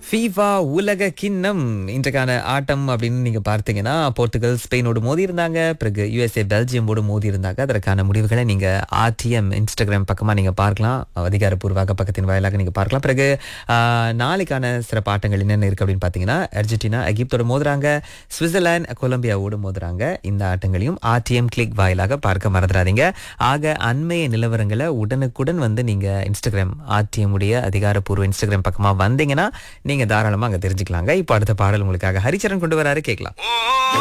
FIFA உலக கிண்ணம் இன்றைக்கான ஆட்டம் அப்படின்னு நீங்க பார்த்தீங்கன்னா போர்த்துகல் ஸ்பெயினோடு மோதி இருந்தாங்க பிறகு யுஎஸ்ஏ பெல்ஜியமோடு மோதி இருந்தாங்க அதற்கான முடிவுகளை நீங்க ஆர்டிஎம் இன்ஸ்டாகிராம் பக்கமா நீங்க பார்க்கலாம் அதிகாரப்பூர்வ பக்கத்தின் வாயிலாக நீங்க பார்க்கலாம் பிறகு ஆஹ், நாளைக்கான சிறப்பு ஆட்டங்கள் என்னென்ன இருக்கு அப்படின்னு பார்த்தீங்கன்னா அர்ஜென்டினா எகிப்தோட மோதுறாங்க சுவிட்சர்லாந்து கொலம்பியாவோடு மோதுறாங்க இந்த ஆட்டங்களையும் ஆர்டிஎம் கிளிக் வாயிலாக பார்க்க மறந்துடாதீங்க ஆக அண்மைய நிலவரங்களை உடனுக்குடன் வந்து நீங்க இன்ஸ்டாகிராம் ஆர்டிஎம் உடைய அதிகாரப்பூர்வ இன்ஸ்டாகிராம் பக்கமா வந்தீங்கன்னா நீங்க தாராளமா அங்க தெரிஞ்சுக்கலாங்க இப்போ அடுத்த பாடல் உங்களுக்காக ஹரிச்சரன் கொண்டு வராரு கேட்கலாம்